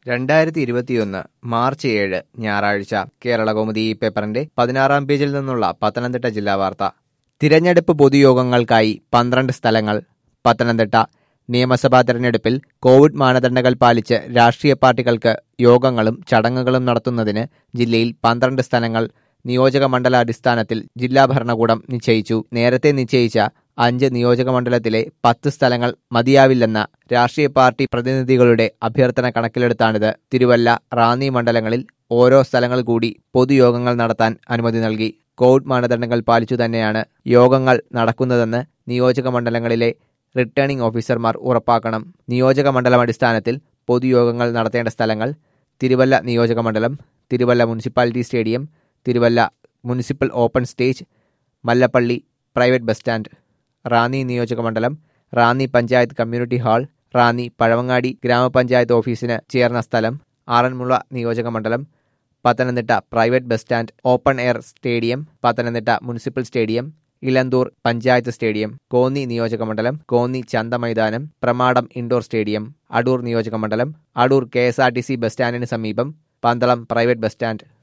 രണ്ടായിരത്തി ഇരുപത്തിയൊന്ന് മാർച്ച് ഏഴ് ഞായറാഴ്ച കേരളകൗമുദി ഈ പേപ്പറിന്റെ പതിനാറാം പേജിൽ നിന്നുള്ള പത്തനംതിട്ട ജില്ലാ വാർത്ത തിരഞ്ഞെടുപ്പ് പൊതുയോഗങ്ങൾക്കായി പന്ത്രണ്ട് സ്ഥലങ്ങൾ പത്തനംതിട്ട നിയമസഭാ തെരഞ്ഞെടുപ്പിൽ കോവിഡ് മാനദണ്ഡങ്ങൾ പാലിച്ച് രാഷ്ട്രീയ പാർട്ടികൾക്ക് യോഗങ്ങളും ചടങ്ങുകളും നടത്തുന്നതിന് ജില്ലയിൽ പന്ത്രണ്ട് സ്ഥലങ്ങൾ നിയോജക മണ്ഡലാടിസ്ഥാനത്തിൽ ജില്ലാ ഭരണകൂടം നിശ്ചയിച്ചു നേരത്തെ നിശ്ചയിച്ച അഞ്ച് നിയോജക മണ്ഡലത്തിലെ പത്ത് സ്ഥലങ്ങൾ മതിയാവില്ലെന്ന രാഷ്ട്രീയ പാർട്ടി പ്രതിനിധികളുടെ അഭ്യർത്ഥന കണക്കിലെടുത്താണിത് തിരുവല്ല റാന്നി മണ്ഡലങ്ങളിൽ ഓരോ സ്ഥലങ്ങൾ കൂടി പൊതുയോഗങ്ങൾ നടത്താൻ അനുമതി നൽകി കോവിഡ് മാനദണ്ഡങ്ങൾ പാലിച്ചു തന്നെയാണ് യോഗങ്ങൾ നടക്കുന്നതെന്ന് നിയോജക മണ്ഡലങ്ങളിലെ റിട്ടേണിംഗ് ഓഫീസർമാർ ഉറപ്പാക്കണം നിയോജക മണ്ഡലം അടിസ്ഥാനത്തിൽ പൊതുയോഗങ്ങൾ നടത്തേണ്ട സ്ഥലങ്ങൾ തിരുവല്ല നിയോജക മണ്ഡലം Thiruvalla municipality stadium Thiruvalla municipal open stage Mallappally private bus stand Ranni നിയോജക മണ്ഡലം റാന്നി പഞ്ചായത്ത് കമ്മ്യൂണിറ്റി ഹാൾ റാന്നി പഴവങ്ങാടി ഗ്രാമപഞ്ചായത്ത് ഓഫീസിന് ചേർന്ന സ്ഥലം ആറന്മുള നിയോജക മണ്ഡലം Pathanamthitta private bus stand open air stadium Pathanamthitta municipal stadium Elanthoor panchayat stadium Konni നിയോജക മണ്ഡലം കോന്നി ചന്ത മൈതാനം പ്രമാടം ഇൻഡോർ സ്റ്റേഡിയം അടൂർ നിയോജക മണ്ഡലം Adoor K S R T C bus സ്റ്റാൻഡിന് സമീപം പന്തളം പ്രൈവറ്റ് ബസ് സ്റ്റാൻഡ്